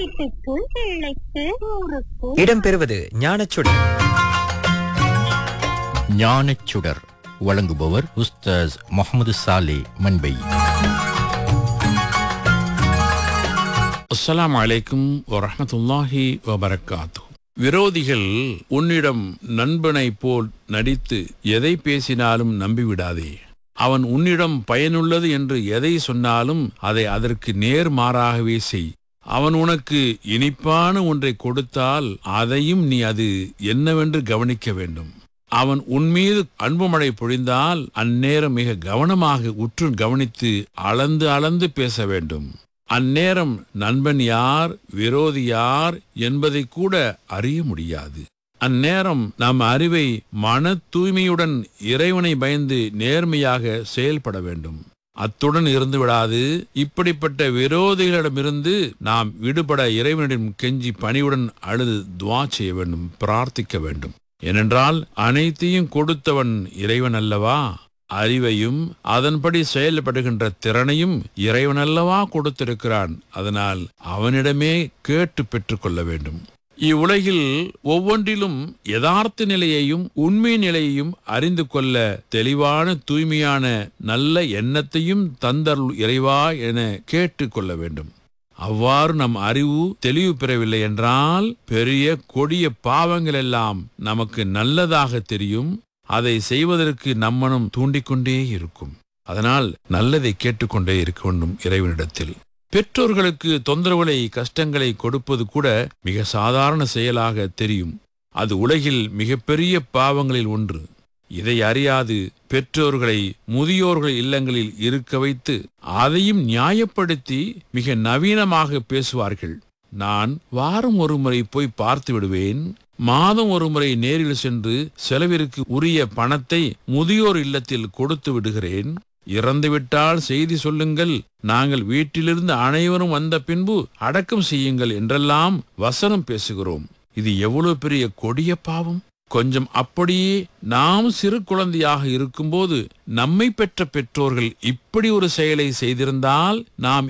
வீட்டுக்கு பிள்ளைக்கு ஊருக்கு இடம்பெறுவது ஞானச்சுடர் ஞானச்சுடர் வழங்குபவர் உஸ்தாஸ் முகமது சாலே மண்பை அஸ்ஸலாமு அலைக்கும் வரஹ்மத்துல்லாஹி வபரக்காத்து விரோதிகள் உன்னிடம் நண்பனைப் போல் நடித்து எதை பேசினாலும் நம்பிவிடாதே அவன் உன்னிடம் பயனுள்ளது என்று எதை சொன்னாலும் அதை அதற்கு நேர்மாறாகவே செய் அவன் உனக்கு இனிப்பான ஒன்றை கொடுத்தால் அதையும் நீ அது என்னவென்று கவனிக்க வேண்டும் அவன் உன்மீது அன்புமழை பொழிந்தால் அந்நேரம் மிக கவனமாக உற்று கவனித்து அளந்து அளந்து பேச வேண்டும் அந்நேரம் நண்பன் யார் விரோதி யார் என்பதை கூட அறிய முடியாது அந்நேரம் நம் அறிவை மன தூய்மையுடன் இறைவனை பயந்து நேர்மையாக செயல்பட வேண்டும் அத்துடன் இருந்து விடாது இப்படிப்பட்ட விரோதிகளிடமிருந்து நாம் விடுபட இறைவனிடம் கெஞ்சி பணிவுடன் அழுது துவா செய்ய வேண்டும் பிரார்த்திக்க வேண்டும் ஏனென்றால் அனைத்தையும் கொடுத்தவன் இறைவன் அல்லவா அறிவையும் அதன்படி செயல்படுகின்ற திறனையும் இறைவன் அல்லவா கொடுத்திருக்கிறான் அதனால் அவனிடமே கேட்டு பெற்றுக்கொள்ள வேண்டும் இவ்வுலகில் ஒவ்வொன்றிலும் யதார்த்த நிலையையும் உண்மை நிலையையும் அறிந்து கொள்ள தெளிவான தூய்மையான நல்ல எண்ணத்தையும் தந்தருள் இறைவா என கேட்டுக்கொள்ள வேண்டும் அவ்வாறு நம் அறிவு தெளிவு பெறவில்லை என்றால் பெரிய கொடிய பாவங்கள் எல்லாம் நமக்கு நல்லதாக தெரியும் அதை செய்வதற்கு நம்மனும் தூண்டிக்கொண்டே இருக்கும் அதனால் நல்லதை கேட்டுக்கொண்டே இருக்க வேண்டும் இறைவனிடத்தில் பெற்றோர்களுக்கு தொந்தரவுகளை கஷ்டங்களை கொடுப்பது கூட மிக சாதாரண செயலாக தெரியும் அது உலகில் மிகப்பெரிய பாவங்களில் ஒன்று இதை அறியாது பெற்றோர்களை முதியோர்கள் இல்லங்களில் இருக்க வைத்து அதையும் நியாயப்படுத்தி மிக நவீனமாக பேசுவார்கள் நான் வாரம் ஒரு முறை போய் பார்த்து விடுவேன் மாதம் ஒரு முறை நேரில் சென்று செலவிற்கு உரிய பணத்தை முதியோர் இல்லத்தில் கொடுத்து விடுகிறேன் இறந்துவிட்டால் செய்தி சொல்லுங்கள் நாங்கள் வீட்டிலிருந்து அனைவரும் வந்த பின்பு அடக்கம் செய்யுங்கள் என்றெல்லாம் வசனம் பேசுகிறோம் இது எவ்வளவு பெரிய கொடிய பாவம் கொஞ்சம் அப்படியே நாம் சிறு குழந்தையாக இருக்கும்போது நம்மை பெற்ற பெற்றோர்கள் இப்படி ஒரு செயலை செய்திருந்தால் நாம்